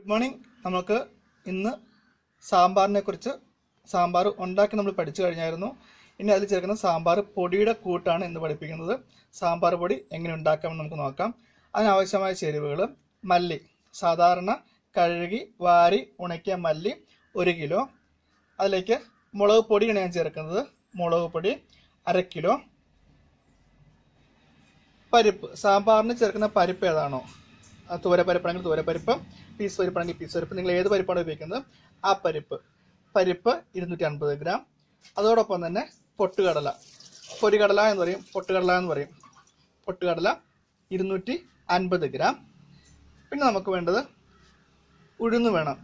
Good morning നമുക്ക് ഇന്ന് സാമ്പാറിനെ കുറിച്ച് സാമ്പാർ ഉണ്ടാക്കി നമ്മൾ പഠിച്ചു കഴിഞ്ഞായിരുന്നു ഇനി അതിൽ ചേർക്കുന്ന സാമ്പാർ പൊടിയുടെ കൂട്ടാണ് ഇന്ന് പഠിപ്പിക്കുന്നത് സാമ്പാർ പൊടി എങ്ങനെ ഉണ്ടാക്കാമെന്ന് നമുക്ക് നോക്കാം അതിനാവശ്യമായ ചേരുവകൾ മല്ലി സാധാരണ കഴുകി വാരി ഉണക്കിയ മല്ലി ഒരു കിലോ അതിലേക്ക് മുളക് പൊടിയാണ് ഞാൻ ചേർക്കുന്നത് മുളക് പൊടി അര കിലോ പരിപ്പ് സാമ്പാറിന് ചേർക്കുന്ന പരിപ്പ് ഏതാണോ ആ തൂരപ്പരിപ്പാണെങ്കിൽ തൂരപ്പരിപ്പ് പീസ് പരിപ്പാണെങ്കിൽ പീസ് പരിപ്പ് നിങ്ങൾ ഏത് പരിപ്പാണ് ഉപയോഗിക്കുന്നത് ആ പരിപ്പ് പരിപ്പ് ഇരുന്നൂറ്റി അൻപത് ഗ്രാം അതോടൊപ്പം തന്നെ പൊട്ടുകടല പൊരികടല എന്ന് പറയും പൊട്ടുകടല എന്ന് പറയും പൊട്ടുകടല ഇരുന്നൂറ്റി അൻപത് ഗ്രാം പിന്നെ നമുക്ക് വേണ്ടത് ഉഴുന്ന് വേണം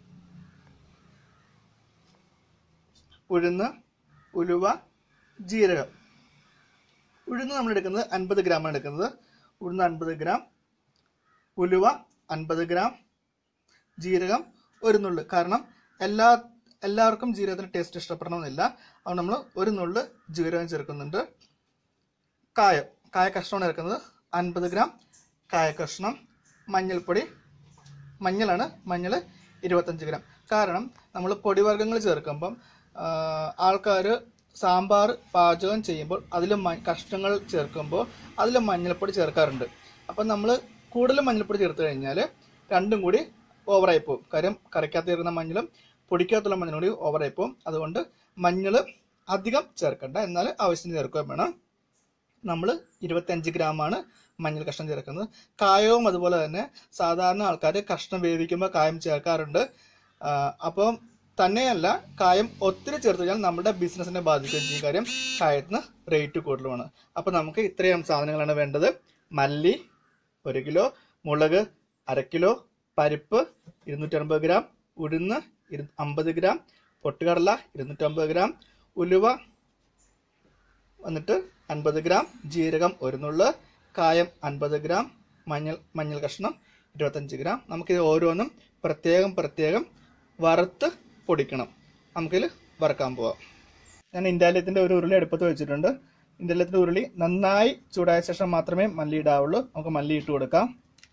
ഉഴുന്ന് ഉലുവ ജീരകം ഉഴുന്ന് നമ്മൾ എടുക്കുന്നത് അൻപത് ഗ്രാമാണ് എടുക്കുന്നത് ഉഴുന്ന് അൻപത് ഗ്രാം ഉലുവ അൻപത് ഗ്രാം ജീരകം ഒരു നുള്ള് കാരണം എല്ലാ എല്ലാവർക്കും ജീരകത്തിന് ടേസ്റ്റ് ഇഷ്ടപ്പെടണമെന്നില്ല അതുകൊണ്ട് നമ്മൾ ഒരു നുള്ള് ജീരകം ചേർക്കുന്നുണ്ട് കായം കായ കഷ്ണമാണ് ചേർക്കുന്നത് അൻപത് ഗ്രാം കായ കഷ്ണം മഞ്ഞൾപ്പൊടി മഞ്ഞളാണ് മഞ്ഞൾ ഇരുപത്തഞ്ച് ഗ്രാം കാരണം നമ്മൾ പൊടിവർഗ്ഗങ്ങൾ ചേർക്കുമ്പം ആൾക്കാർ സാമ്പാർ പാചകം ചെയ്യുമ്പോൾ അതിൽ കഷ്ണങ്ങൾ ചേർക്കുമ്പോൾ അതിൽ മഞ്ഞൾപ്പൊടി ചേർക്കാറുണ്ട് അപ്പം നമ്മൾ കൂടുതൽ മഞ്ഞൾപ്പൊടി ചേർത്ത് കഴിഞ്ഞാൽ രണ്ടും കൂടി ഓവറായി പോകും കാര്യം കറിക്കകത്ത് ചേർക്കുന്ന മഞ്ഞളും പൊടിക്കകത്തുള്ള മഞ്ഞളും കൂടി ഓവറായി പോകും അതുകൊണ്ട് മഞ്ഞൾ അധികം ചേർക്കണ്ട എന്നാൽ ആവശ്യത്തിന് ചേർക്കുകയും വേണം നമ്മൾ ഇരുപത്തഞ്ച് ഗ്രാമാണ് മഞ്ഞൾ കഷ്ണം ചേർക്കുന്നത് കായവും അതുപോലെ തന്നെ സാധാരണ ആൾക്കാർ കഷ്ണം വേവിക്കുമ്പോൾ കായം ചേർക്കാറുണ്ട് ആ, അപ്പം തന്നെയല്ല കായം ഒത്തിരി ചേർത്ത് കഴിഞ്ഞാൽ നമ്മുടെ ബിസിനസിനെ ബാധിക്കുകയും ചെയ്യും കാര്യം കായത്തിന് റേറ്റ് കൂടുതലുമാണ് അപ്പം നമുക്ക് ഇത്രയും സാധനങ്ങളാണ് വേണ്ടത് മല്ലി ഒരു കിലോ മുളക് അര കിലോ പരിപ്പ് ഇരുന്നൂറ്റി അൻപത് ഗ്രാം ഉഴുന്ന് ഇരു അമ്പത് ഗ്രാം പൊട്ടുകടല ഇരുന്നൂറ്റമ്പത് ഗ്രാം ഉലുവ വന്നിട്ട് അൻപത് ഗ്രാം ജീരകം ഒരു നുള്ള് കായം അൻപത് ഗ്രാം മഞ്ഞൾ മഞ്ഞൾ കഷ്ണം ഇരുപത്തഞ്ച് ഗ്രാം നമുക്കിത് ഓരോന്നും പ്രത്യേകം പ്രത്യേകം വറുത്ത് പൊടിക്കണം നമുക്കിതിൽ വറുക്കാൻ പോവാം ഞാൻ ഇന്ത്യാലയത്തിൻ്റെ ഒരു ഉരുളി അടുപ്പത്ത് വെച്ചിട്ടുണ്ട് ഇന്ത്യാലയത്തിൻ്റെ ഉരുളി നന്നായി ചൂടായ ശേഷം മാത്രമേ മല്ലി ഇടാവുള്ളൂ നമുക്ക് മല്ലി ഇട്ട് കൊടുക്കാം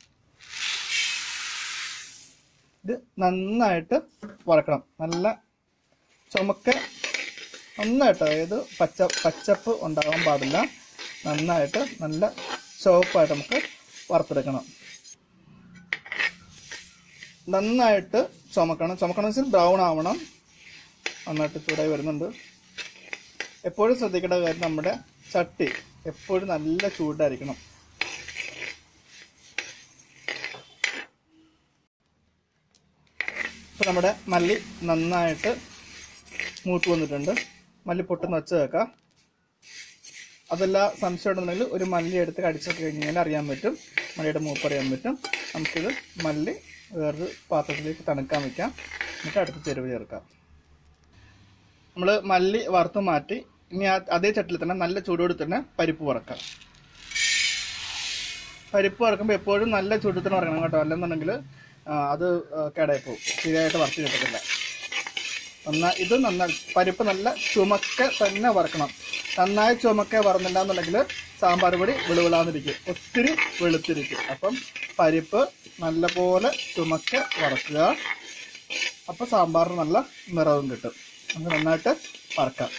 ഇത് നന്നായിട്ട് വറക്കണം നല്ല ചുമക്ക നന്നായിട്ട് അതായത് പച്ച പച്ചപ്പ് ഉണ്ടാകാൻ പാടില്ല നന്നായിട്ട് നല്ല ചുവപ്പായിട്ട് നമുക്ക് വറുത്തെടുക്കണം നന്നായിട്ട് ചുമക്കണം ചുമക്കണം വെച്ചാൽ ബ്രൗൺ ആവണം നന്നായിട്ട് ചൂടായി വരുന്നുണ്ട് എപ്പോഴും ശ്രദ്ധിക്കേണ്ട കാര്യം നമ്മുടെ ചട്ടി എപ്പോഴും നല്ല ചൂടായിരിക്കണം ഇപ്പൊ നമ്മുടെ മല്ലി നന്നായിട്ട് മൂത്ത് വന്നിട്ടുണ്ട് മല്ലി പൊട്ടുന്ന വെച്ച് വെക്കാം അതല്ല സംശയം ഉണ്ടെന്നുണ്ടെങ്കിൽ ഒരു മല്ലി എടുത്ത് കടിച്ചൊക്കെ കഴിഞ്ഞ് കഴിഞ്ഞാൽ അറിയാൻ പറ്റും മല്ലിയുടെ മൂപ്പ് അറിയാൻ പറ്റും നമുക്കിത് മല്ലി വേറൊരു പാത്രത്തിലേക്ക് തണുക്കാൻ വെക്കാം എന്നിട്ട് അടുത്ത ചെരുവ് ചേർക്കാം നമ്മൾ മല്ലി വറുത്ത് മാറ്റി ഇനി ആ അതേ ചട്ടിൽ തന്നെ നല്ല ചൂടോടെ തന്നെ പരിപ്പ് വറക്കാം പരിപ്പ് വറക്കുമ്പോൾ എപ്പോഴും നല്ല ചൂടിൽ തന്നെ വറക്കണം കേട്ടോ അല്ലെന്നുണ്ടെങ്കിൽ ആ, അത് കേടായി പോകും ശരിയായിട്ട് വറുത്ത് കിട്ടത്തില്ല നന്നായി ഇത് നന്നായി പരിപ്പ് നല്ല ചുമക്ക തന്നെ വറക്കണം നന്നായി ചുമക്ക വറന്നില്ല എന്നുണ്ടെങ്കിൽ സാമ്പാർ പൊടി വെളുവിളാന്നിരിക്കും ഒത്തിരി വെളുത്തിരിക്കും അപ്പം പരിപ്പ് നല്ലപോലെ ചുമക്ക വറക്കുക അപ്പം സാമ്പാറിന് നല്ല നിറവും കിട്ടും നമുക്ക് നന്നായിട്ട് വറക്കാം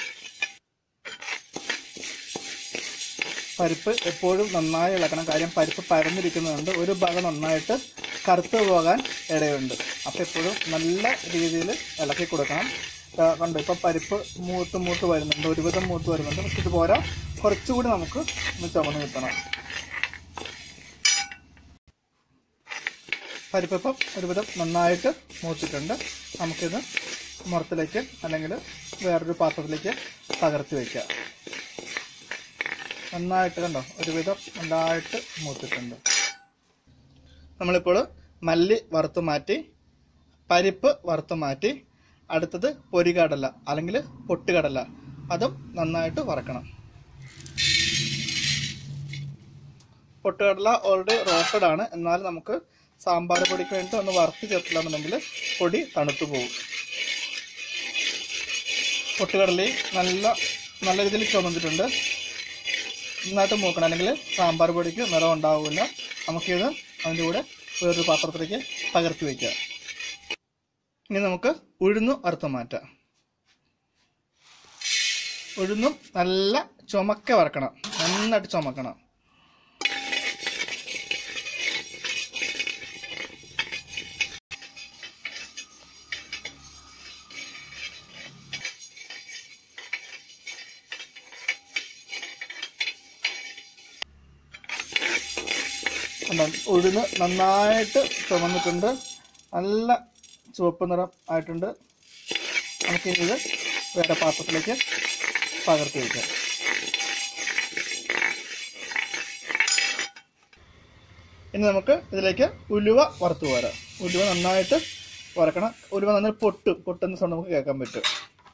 പരിപ്പ് എപ്പോഴും നന്നായി ഇളക്കണം കാര്യം പരിപ്പ് പരന്നിരിക്കുന്നതുകൊണ്ട് ഒരു ഭാഗം നന്നായിട്ട് കറുത്ത് പോകാൻ ഇടയുണ്ട് അപ്പോൾ എപ്പോഴും നല്ല രീതിയിൽ ഇളക്കി കൊടുക്കണം ദാ കണ്ടോ ഇപ്പം പരിപ്പ് മൂത്ത് മൂത്ത് വരുന്നുണ്ട് ഒരുവിധം മൂത്ത് വരുന്നുണ്ട് പക്ഷെ ഇത് പോരാ കുറച്ചുകൂടി നമുക്ക് ഒന്ന് ചുമന്ന് കിട്ടണം പരിപ്പ് ഇപ്പം ഒരുവിധം നന്നായിട്ട് മൂത്തിട്ടുണ്ട് നമുക്കിത് മുറത്തിലേക്ക് അല്ലെങ്കിൽ വേറൊരു പാത്രത്തിലേക്ക് പകർത്തി വയ്ക്കാം നന്നായിട്ട് കണ്ടോ ഒരുവിധം നന്നായിട്ട് മൂത്തിട്ടുണ്ട് നമ്മളിപ്പോൾ മല്ലി വറുത്ത് മാറ്റി പരിപ്പ് വറുത്ത് മാറ്റി അടുത്തത് പൊരികടല അല്ലെങ്കിൽ പൊട്ടുകടല അതും നന്നായിട്ട് വറക്കണം പൊട്ടുകടല ഓൾറെഡി റോസ്റ്റഡ് ആണ് എന്നാൽ നമുക്ക് സാമ്പാർ പൊടിക്ക് വേണ്ടി ഒന്ന് വറുത്ത് ചേർത്തില്ല എന്നുണ്ടെങ്കിൽ പൊടി തണുത്തു പോകും പൊട്ടുകടലയും നല്ല നല്ല രീതിയിൽ ചുമന്നിട്ടുണ്ട് നന്നായിട്ട് മൂക്കണം അല്ലെങ്കിൽ സാമ്പാർ പൊടിക്ക് നിറം ഉണ്ടാവില്ല നമുക്കിത് അതിൻ്റെ കൂടെ വേറൊരു പാത്രത്തിലേക്ക് പകർത്തി വയ്ക്കുക ഇനി നമുക്ക് ഉഴുന്നു വറുത്ത് മാറ്റാം ഉഴുന്നും നല്ല ചുമക്ക വറക്കണം നന്നായിട്ട് ചുമക്കണം കണ്ടോ? ഉഴുന്ന് നന്നായിട്ട് ചുമന്നിട്ടുണ്ട് നല്ല ചുവപ്പ് നിറം ആയിട്ടുണ്ട് നമുക്കിനി ഇത് വേറെ പാത്രത്തിലേക്ക് പകർത്തി വയ്ക്കാം ഇനി നമുക്ക് ഇതിലേക്ക് ഉലുവ വറുത്ത് പോരാം ഉലുവ നന്നായിട്ട് വറക്കണം ഉലുവ നന്നായി പൊട്ടും പൊട്ടുന്ന സൗണ്ട് നമുക്ക് കേൾക്കാൻ പറ്റും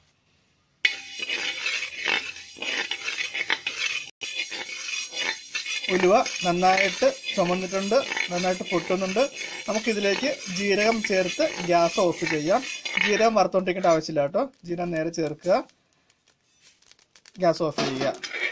ഉലുവ നന്നായിട്ട് ചുമന്നിട്ടുണ്ട് നന്നായിട്ട് പൊട്ടുന്നുണ്ട് നമുക്കിതിലേക്ക് ജീരകം ചേർത്ത് ഗ്യാസ് ഓഫ് ചെയ്യാം ജീരകം വറുത്തോണ്ടിരിക്കേണ്ട ആവശ്യമില്ല കേട്ടോ ജീരകം നേരെ ചേർക്കുക ഗ്യാസ് ഓഫ് ചെയ്യുക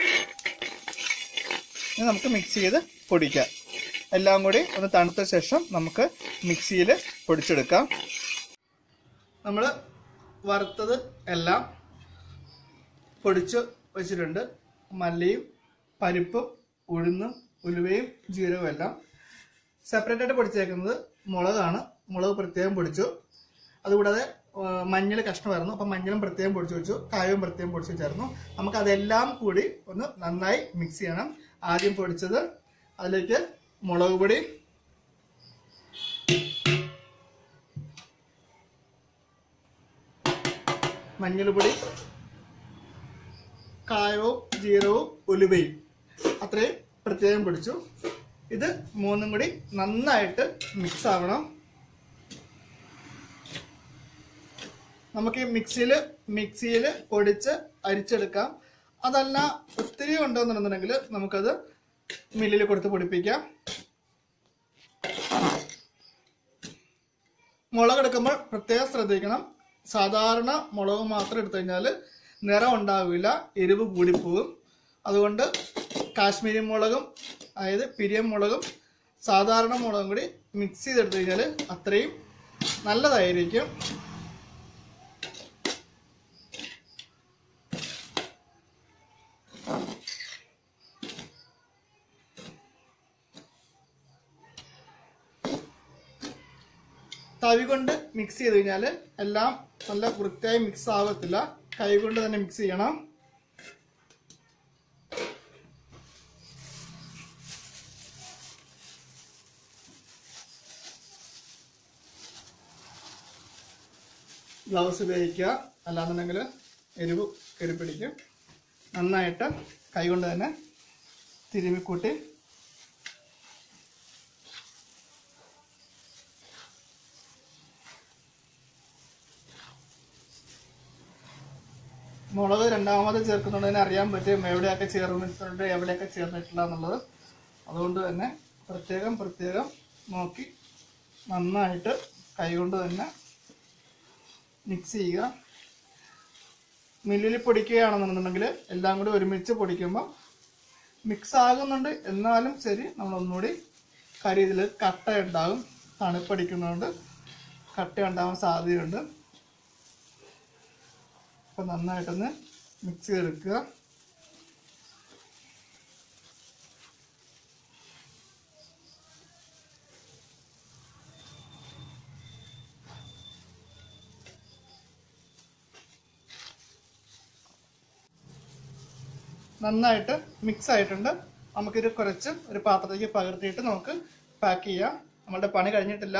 ഇനി നമുക്ക് മിക്സ് ചെയ്ത് പൊടിക്കാം എല്ലാം കൂടി ഒന്ന് തണുത്ത ശേഷം നമുക്ക് മിക്സിയിൽ പൊടിച്ചെടുക്കാം നമ്മൾ വറുത്തത് എല്ലാം പൊടിച്ച് വെച്ചിട്ടുണ്ട് മല്ലിയും പരിപ്പും ഉഴുന്നും ഉലുവയും ജീരകവും എല്ലാം സെപ്പറേറ്റ് ആയിട്ട് പൊടിച്ചേക്കുന്നത് മുളകാണ് മുളക് പ്രത്യേകം പൊടിച്ചു അതുകൂടാതെ മഞ്ഞൾ കഷ്ണമായിരുന്നു അപ്പം മഞ്ഞളും പ്രത്യേകം പൊടിച്ചു വെച്ചു കായവും പ്രത്യേകം പൊടിച്ചു വെച്ചായിരുന്നു നമുക്ക് അതെല്ലാം കൂടി ഒന്ന് നന്നായി മിക്സ് ചെയ്യണം ആദ്യം പൊടിച്ചത് അതിലേക്ക് മുളക് പൊടി മഞ്ഞൾപ്പൊടി കായവും ജീരകവും ഉലുവയും അത്രയും പ്രത്യേകം പിടിച്ചു ഇത് മൂന്നും കൂടി നന്നായിട്ട് മിക്സ് ആവണം നമുക്ക് ഈ മിക്സിയിൽ മിക്സിയിൽ പൊടിച്ച് അരിച്ചെടുക്കാം അതല്ല ഒത്തിരി ഉണ്ടെന്നുണ്ടെന്നുണ്ടെങ്കിൽ നമുക്കത് മില്ലിൽ കൊടുത്ത് പൊടിപ്പിക്കാം മുളക് എടുക്കുമ്പോൾ പ്രത്യേകം ശ്രദ്ധിക്കണം സാധാരണ മുളക് മാത്രം എടുത്തു കഴിഞ്ഞാൽ നിറം ഉണ്ടാവില്ല എരിവ് കൂടിപ്പോകും അതുകൊണ്ട് കാശ്മീരി മുളകും അതായത് പിരിയം മുളകും സാധാരണ മുളകും കൂടി മിക്സ് ചെയ്തെടുത്തു കഴിഞ്ഞാൽ അത്രയും നല്ലതായിരിക്കും തവി കൊണ്ട് മിക്സ് ചെയ്ത് കഴിഞ്ഞാൽ എല്ലാം നല്ല വൃത്തിയായി മിക്സ് ആവത്തില്ല കൈ കൊണ്ട് തന്നെ മിക്സ് ചെയ്യണം ഗ്ലൗസ് ഉപയോഗിക്കുക അല്ലാന്നുണ്ടെങ്കിൽ എരിവ് കയറിപ്പിടിക്കും നന്നായിട്ട് കൈകൊണ്ട് തന്നെ തിരുമ്മിക്കൂട്ടി മുളക് രണ്ടാമത് ചേർക്കുന്നുണ്ടതിന് അറിയാൻ പറ്റും എവിടെയൊക്കെ ചേർന്നിട്ടുണ്ട് എവിടെയൊക്കെ ചേർന്നിട്ടില്ല എന്നുള്ളത് അതുകൊണ്ട് തന്നെ പ്രത്യേകം പ്രത്യേകം നോക്കി നന്നായിട്ട് കൈകൊണ്ട് തന്നെ മിക്സ് ചെയ്യുക മില്ലിൽ പൊടിക്കുകയാണെന്നുണ്ടെങ്കിൽ എല്ലാം കൂടി ഒരുമിച്ച് പൊടിക്കുമ്പോൾ മിക്സ് ആകുന്നുണ്ട് എന്നാലും ശരി നമ്മൾ ഒന്നുകൂടി കാര്യം ഇതിൽ കട്ട ഉണ്ടാകും തണുപ്പടിക്കുന്നതുകൊണ്ട് കട്ട ഉണ്ടാവാൻ സാധ്യതയുണ്ട് അപ്പം നന്നായിട്ടൊന്ന് മിക്സ് ചെയ്തെടുക്കുക നന്നായിട്ട് മിക്സ് ആയിട്ടുണ്ട് നമുക്കിത് കുറച്ച് ഒരു പാത്രത്തിലേക്ക് പകർത്തിയിട്ട് നമുക്ക് പാക്ക് ചെയ്യാം നമ്മളുടെ പണി കഴിഞ്ഞിട്ടില്ല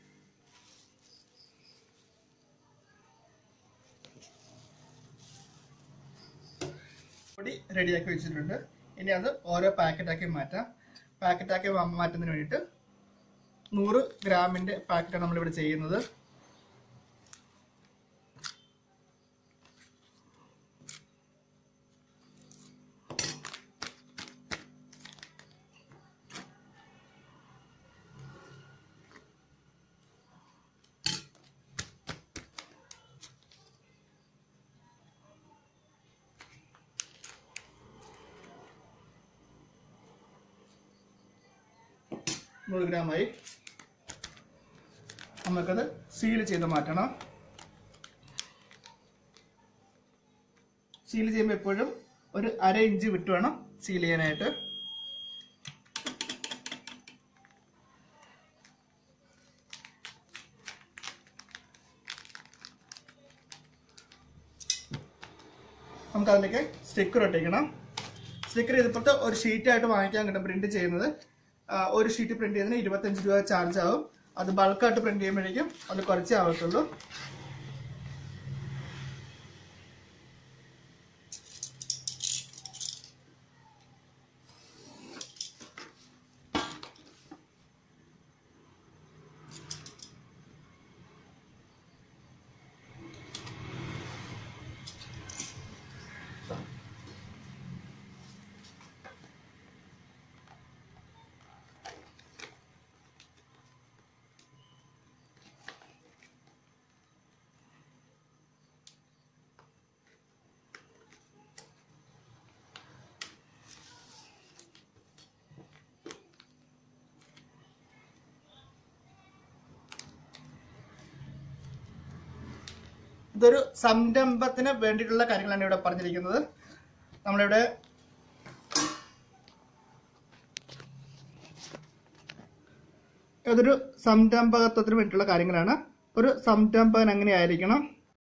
പൊടി റെഡിയാക്കി വെച്ചിട്ടുണ്ട് ഇനി അത് ഓരോ പാക്കറ്റാക്കി മാറ്റാം പാക്കറ്റാക്കി മാ- മാറ്റുന്നതിന് വേണ്ടിയിട്ട് നൂറ് ഗ്രാമിൻ്റെ പാക്കറ്റാണ് നമ്മളിവിടെ ചെയ്യുന്നത് നൂറ് ഗ്രാമായി നമുക്കത് സീൽ ചെയ്ത് മാറ്റണം സീൽ ചെയ്യുമ്പോൾ എപ്പോഴും ഒരു അര ഇഞ്ച് വിട്ട് വേണം സീൽ ചെയ്യാനായിട്ട് നമുക്ക് അതിലേക്ക് സ്റ്റിക്കർ ഒട്ടിക്കണം സ്റ്റിക്കർ ഇതിപ്പോഴത്തെ ഒരു ഷീറ്റായിട്ട് വാങ്ങിക്കാൻ കിട്ടും പ്രിന്റ് ചെയ്യുന്നത് ആ, ഒരു ഷീറ്റ് പ്രിന്റ് ചെയ്യുന്നതിന് ഇരുപത്തഞ്ച് രൂപ ചാർജ് ആവും അത് ബൾക്കായിട്ട് പ്രിന്റ് ചെയ്യുമ്പോഴേക്കും അത് കുറച്ചേ ആവത്തുള്ളൂ ഇതൊരു സംരംഭത്തിന് വേണ്ടിയിട്ടുള്ള കാര്യങ്ങളാണ് ഇവിടെ പറഞ്ഞിരിക്കുന്നത് നമ്മളിവിടെ ഇതൊരു സംരംഭകത്വത്തിന് വേണ്ടിയിട്ടുള്ള കാര്യങ്ങളാണ് ഒരു സംരംഭകൻ എങ്ങനെയായിരിക്കണം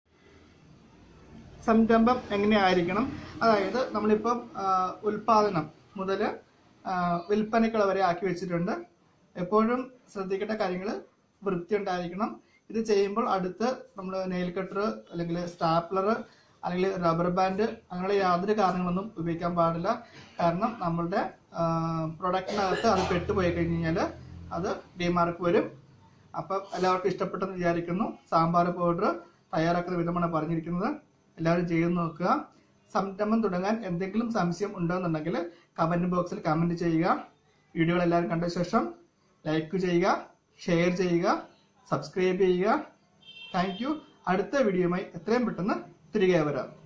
സംരംഭം എങ്ങനെയായിരിക്കണം അതായത് നമ്മളിപ്പം ആ, ഉൽപാദനം മുതൽ വിൽപ്പനയ്ക്കുള്ള വരെ ആക്കി വെച്ചിട്ടുണ്ട് എപ്പോഴും ശ്രദ്ധിക്കേണ്ട കാര്യങ്ങൾ വൃത്തി ഉണ്ടായിരിക്കണം ഇത് ചെയ്യുമ്പോൾ അടുത്ത് നമ്മൾ നെയിൽ കട്ടർ അല്ലെങ്കിൽ സ്റ്റാപ്ലർ അല്ലെങ്കിൽ റബ്ബർ ബാൻഡ് അങ്ങനെയുള്ള യാതൊരു കാരണങ്ങളൊന്നും ഉപയോഗിക്കാൻ പാടില്ല കാരണം നമ്മളുടെ പ്രൊഡക്റ്റിനകത്ത് അത് പെട്ടുപോയി കഴിഞ്ഞ് കഴിഞ്ഞാൽ അത് ഡിമാർക്ക് വരും അപ്പം എല്ലാവർക്കും ഇഷ്ടപ്പെട്ടെന്ന് വിചാരിക്കുന്നു സാമ്പാർ പൗഡർ തയ്യാറാക്കുന്ന വിധമാണ് പറഞ്ഞിരിക്കുന്നത് എല്ലാവരും ചെയ്ത് നോക്കുക സംരംഭം തുടങ്ങാൻ എന്തെങ്കിലും സംശയം ഉണ്ടോയെന്നുണ്ടെങ്കിൽ കമന്റ് ബോക്സിൽ കമന്റ് ചെയ്യുക വീഡിയോകൾ എല്ലാവരും കണ്ട ശേഷം ലൈക്ക് ചെയ്യുക ഷെയർ ചെയ്യുക സബ്സ്ക്രൈബ് ചെയ്യുക താങ്ക് യു അടുത്ത വീഡിയോയുമായി എത്രയും പെട്ടെന്ന് തിരികെ വരാം